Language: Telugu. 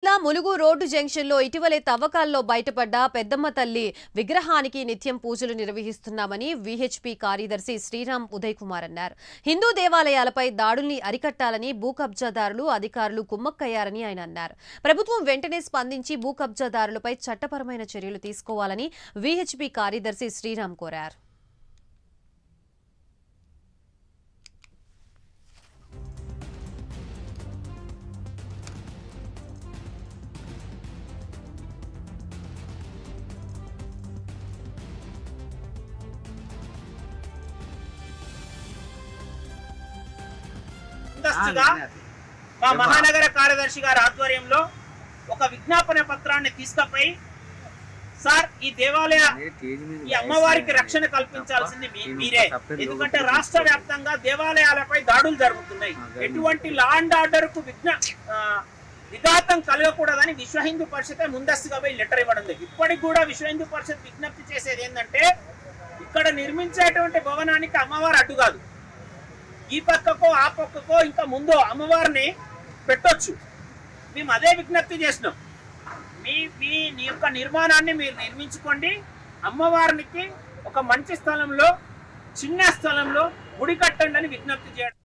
జిల్లా ములుగు రోడ్డు జంక్షన్లో ఇటీవలే తవ్వకాల్లో బయటపడ్డ పెద్దమ్మ తల్లి విగ్రహానికి నిత్యం పూజలు నిర్వహిస్తున్నామని విహెచ్పి కార్యదర్శి శ్రీరామ్ ఉదయ్ కుమార్ అన్నారు హిందూ దేవాలయాలపై దాడుల్ని అరికట్టాలని భూ కబ్జాదారులు అధికారులు కుమ్మక్కయ్యారని ఆయన అన్నారు ప్రభుత్వం వెంటనే స్పందించి భూ కబ్జాదారులపై చట్టపరమైన చర్యలు తీసుకోవాలని విహెచ్పి కార్యదర్శి శ్రీరామ్ కోరారు ముందస్తుగా మా మహానగర కార్యదర్శి గారి ఆధ్వర్యంలో ఒక విజ్ఞాపన పత్రాన్ని తీసుకపోయి సార్ ఈ దేవాలయ ఈ అమ్మవారికి రక్షణ కల్పించాల్సింది మీ- మీరే ఎందుకంటే రాష్ట్ర వ్యాప్తంగా దేవాలయాలపై దాడులు జరుగుతున్నాయి ఎటువంటి లా అండ్ ఆర్డర్ కు విఘ్న ఆ, విఘాతం కలగకూడదని విశ్వ హిందూ పరిషత్ ముందస్తుగా పోయి లెటర్ ఇవ్వడం లేదు ఇప్పటికి కూడా విశ్వ హిందూ పరిషత్ విజ్ఞప్తి చేసేది ఏంటంటే ఇక్కడ నిర్మించేటువంటి భవనానికి అమ్మవారు అడ్డు కాదు ఈ పక్కకో ఆ పక్కకో ఇంకా ముందో అమ్మవారిని పెట్టొచ్చు మేము అదే విజ్ఞప్తి చేసినాం మీ మీ నీ యొక్క నిర్మాణాన్ని మీరు నిర్మించుకోండి అమ్మవారికి ఒక మంచి స్థలంలో చిన్న స్థలంలో గుడి కట్టండి అని విజ్ఞప్తి చేయడం